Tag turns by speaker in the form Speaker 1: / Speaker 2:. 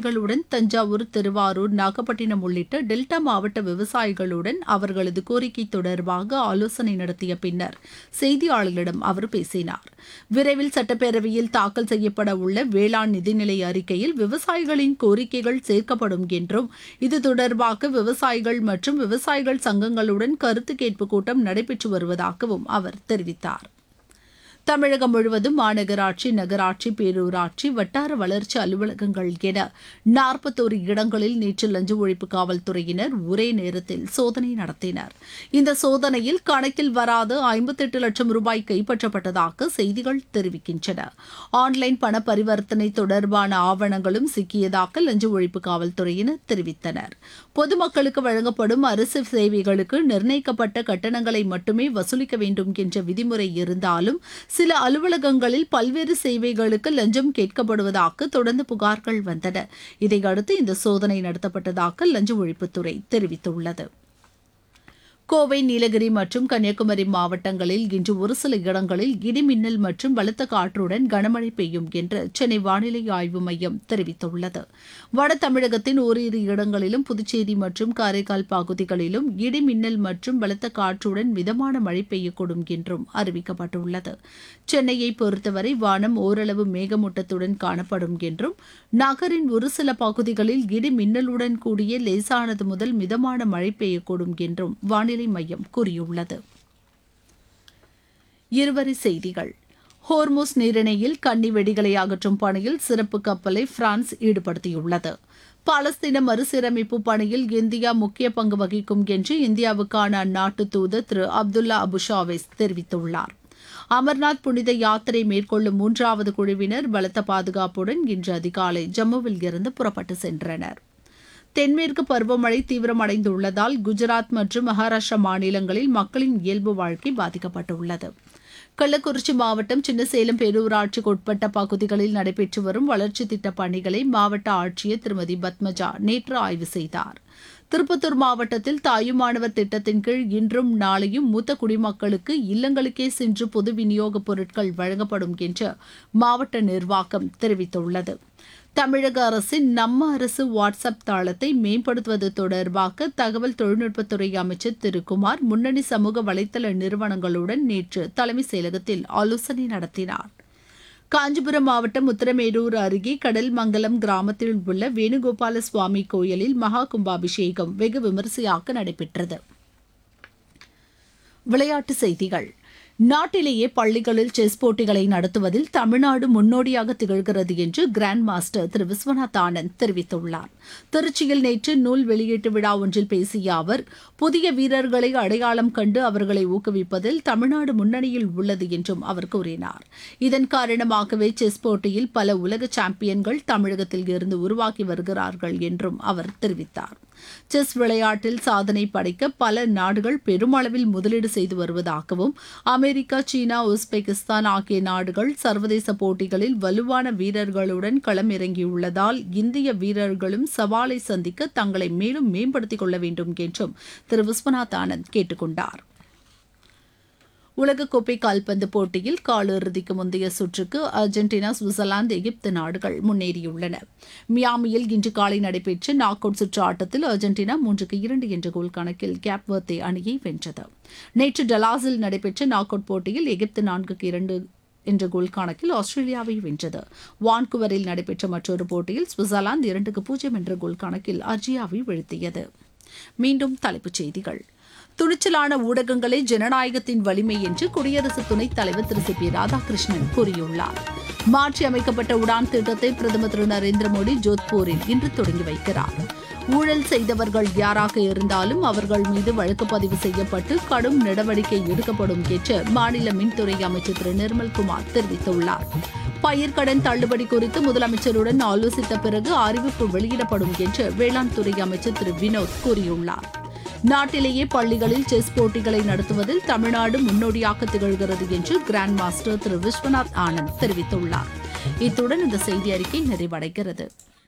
Speaker 1: விவசாயிகளுடன் தஞ்சாவூர் திருவாரூர் நாகப்பட்டினம் உள்ளிட்ட டெல்டா மாவட்ட விவசாயிகளுடன் அவர்களது கோரிக்கை தொடர்பாக ஆலோசனை நடத்திய பின்னர் செய்தியாளர்களிடம் அவர் பேசினார் விரைவில் சட்டப்பேரவையில் தாக்கல் செய்யப்பட உள்ள வேளாண் நிதிநிலை அறிக்கையில் விவசாயிகளின் கோரிக்கைகள் சேர்க்கப்படும் என்றும் இது தொடர்பாக விவசாயிகள் மற்றும் விவசாயிகள் சங்கங்களுடன் கருத்து கேட்பு கூட்டம் நடைபெற்று வருவதாகவும் அவர் தெரிவித்தார் தமிழகம் முழுவதும் மாநகராட்சி நகராட்சி பேரூராட்சி வட்டார வளர்ச்சி அலுவலகங்கள் என நாற்பத்தோரு இடங்களில் நேற்று லஞ்ச ஒழிப்பு காவல்துறையினர் ஒரே நேரத்தில் சோதனை நடத்தினர் இந்த சோதனையில் கணக்கில் வராத ஐம்பத்தெட்டு லட்சம் ரூபாய் கைப்பற்றப்பட்டதாக செய்திகள் தெரிவிக்கின்றன ஆன்லைன் பண பரிவர்த்தனை தொடர்பான ஆவணங்களும் சிக்கியதாக லஞ்ச ஒழிப்பு காவல்துறையினர் தெரிவித்தனர் பொதுமக்களுக்கு வழங்கப்படும் அரசு சேவைகளுக்கு நிர்ணயிக்கப்பட்ட கட்டணங்களை மட்டுமே வசூலிக்க வேண்டும் என்ற விதிமுறை இருந்தாலும் சில அலுவலகங்களில் பல்வேறு சேவைகளுக்கு லஞ்சம் கேட்கப்படுவதாக தொடர்ந்து புகார்கள் வந்தன இதையடுத்து இந்த சோதனை நடத்தப்பட்டதாக லஞ்ச ஒழிப்புத்துறை தெரிவித்துள்ளது கோவை நீலகிரி மற்றும் கன்னியாகுமரி மாவட்டங்களில் இன்று ஒரு சில இடங்களில் இடிமின்னல் மற்றும் பலத்த காற்றுடன் கனமழை பெய்யும் என்று சென்னை வானிலை ஆய்வு மையம் தெரிவித்துள்ளது வட தமிழகத்தின் ஓரிரு இடங்களிலும் புதுச்சேரி மற்றும் காரைக்கால் பகுதிகளிலும் இடிமின்னல் மற்றும் பலத்த காற்றுடன் மிதமான மழை பெய்யக்கூடும் என்றும் அறிவிக்கப்பட்டுள்ளது சென்னையை பொறுத்தவரை வானம் ஓரளவு மேகமூட்டத்துடன் காணப்படும் என்றும் நகரின் ஒரு சில பகுதிகளில் இடி மின்னலுடன் கூடிய லேசானது முதல் மிதமான மழை பெய்யக்கூடும் என்றும் வானிலை மையம் கூறியுள்ளது இருவரி செய்திகள் ஹோர்மோஸ் நீரிணையில் கன்னி வெடிகளை அகற்றும் பணியில் சிறப்பு கப்பலை பிரான்ஸ் ஈடுபடுத்தியுள்ளது பாலஸ்தீன மறுசீரமைப்பு பணியில் இந்தியா முக்கிய பங்கு வகிக்கும் என்று இந்தியாவுக்கான அந்நாட்டு தூதர் திரு அப்துல்லா அபுஷாவேஸ் தெரிவித்துள்ளார் அமர்நாத் புனித யாத்திரை மேற்கொள்ளும் மூன்றாவது குழுவினர் பலத்த பாதுகாப்புடன் இன்று அதிகாலை ஜம்முவில் இருந்து புறப்பட்டு சென்றனர் தென்மேற்கு பருவமழை தீவிரமடைந்துள்ளதால் குஜராத் மற்றும் மகாராஷ்டிரா மாநிலங்களில் மக்களின் இயல்பு வாழ்க்கை பாதிக்கப்பட்டுள்ளது கள்ளக்குறிச்சி மாவட்டம் சின்னசேலம் பேரூராட்சிக்கு உட்பட்ட பகுதிகளில் நடைபெற்று வரும் வளர்ச்சித் திட்டப் பணிகளை மாவட்ட ஆட்சியர் திருமதி பத்மஜா நேற்று ஆய்வு செய்தார் திருப்பத்தூர் மாவட்டத்தில் தாயுமானவர் திட்டத்தின் கீழ் இன்றும் நாளையும் மூத்த குடிமக்களுக்கு இல்லங்களுக்கே சென்று பொது விநியோகப் பொருட்கள் வழங்கப்படும் என்று மாவட்ட நிர்வாகம் தெரிவித்துள்ளது தமிழக அரசின் நம்ம அரசு வாட்ஸ்அப் தளத்தை மேம்படுத்துவது தொடர்பாக தகவல் தொழில்நுட்பத்துறை அமைச்சர் திரு குமார் முன்னணி சமூக வலைதள நிறுவனங்களுடன் நேற்று தலைமைச் செயலகத்தில் ஆலோசனை நடத்தினார் காஞ்சிபுரம் மாவட்டம் உத்தரமேரூர் அருகே கடல்மங்கலம் கிராமத்தில் உள்ள வேணுகோபால சுவாமி கோயிலில் மகா கும்பாபிஷேகம் வெகு விமரிசையாக நடைபெற்றது விளையாட்டுச் செய்திகள் நாட்டிலேயே பள்ளிகளில் செஸ் போட்டிகளை நடத்துவதில் தமிழ்நாடு முன்னோடியாக திகழ்கிறது என்று கிராண்ட் மாஸ்டர் திரு விஸ்வநாத் ஆனந்த் தெரிவித்துள்ளார் திருச்சியில் நேற்று நூல் வெளியீட்டு விழா ஒன்றில் பேசிய அவர் புதிய வீரர்களை அடையாளம் கண்டு அவர்களை ஊக்குவிப்பதில் தமிழ்நாடு முன்னணியில் உள்ளது என்றும் அவர் கூறினார் இதன் காரணமாகவே செஸ் போட்டியில் பல உலக சாம்பியன்கள் தமிழகத்தில் இருந்து உருவாகி வருகிறார்கள் என்றும் அவர் தெரிவித்தார் செஸ் விளையாட்டில் சாதனை படைக்க பல நாடுகள் பெருமளவில் முதலீடு செய்து வருவதாகவும் அமெரிக்கா சீனா உஸ்பெகிஸ்தான் ஆகிய நாடுகள் சர்வதேச போட்டிகளில் வலுவான வீரர்களுடன் களமிறங்கியுள்ளதால் இந்திய வீரர்களும் சவாலை சந்திக்க தங்களை மேலும் மேம்படுத்திக் கொள்ள வேண்டும் என்றும் திரு விஸ்வநாத் ஆனந்த் கேட்டுக் கொண்டார் உலகக்கோப்பை கால்பந்து போட்டியில் காலிறுதிக்கு முந்தைய சுற்றுக்கு அர்ஜென்டினா சுவிட்சர்லாந்து எகிப்து நாடுகள் முன்னேறியுள்ளன மியாமியில் இன்று காலை நடைபெற்ற நாக் அவுட் சுற்று ஆட்டத்தில் அர்ஜென்டினா மூன்றுக்கு இரண்டு என்ற கோல் கணக்கில் கேப்வர்த்தே அணியை வென்றது நேற்று டலாஸில் நடைபெற்ற நாக் அவுட் போட்டியில் எகிப்து நான்குக்கு இரண்டு என்ற கோல் கணக்கில் ஆஸ்திரேலியாவை வென்றது வான்குவரில் நடைபெற்ற மற்றொரு போட்டியில் சுவிட்சர்லாந்து இரண்டுக்கு பூஜ்ஜியம் என்ற கோல் கணக்கில் அர்ஜியாவை வீழ்த்தியது மீண்டும் தலைப்புச் செய்திகள் துணிச்சலான ஊடகங்களே ஜனநாயகத்தின் வலிமை என்று குடியரசு துணைத் தலைவர் திரு சி பி ராதாகிருஷ்ணன் கூறியுள்ளார் மாற்றி அமைக்கப்பட்ட உடான் திட்டத்தை பிரதமர் திரு நரேந்திர மோடி ஜோத்பூரில் இன்று தொடங்கி வைக்கிறார் ஊழல் செய்தவர்கள் யாராக இருந்தாலும் அவர்கள் மீது வழக்கு பதிவு செய்யப்பட்டு கடும் நடவடிக்கை எடுக்கப்படும் என்று மாநில மின்துறை அமைச்சர் திரு நிர்மல்குமார் தெரிவித்துள்ளார் பயிர்க்கடன் தள்ளுபடி குறித்து முதலமைச்சருடன் ஆலோசித்த பிறகு அறிவிப்பு வெளியிடப்படும் என்று வேளாண் துறை அமைச்சர் திரு வினோத் கூறியுள்ளார் நாட்டிலேயே பள்ளிகளில் செஸ் போட்டிகளை நடத்துவதில் தமிழ்நாடு முன்னோடியாக திகழ்கிறது என்று கிராண்ட் மாஸ்டர் திரு விஸ்வநாத் ஆனந்த் தெரிவித்துள்ளார் இத்துடன் இந்த செய்தி அறிக்கை நிறைவடைகிறது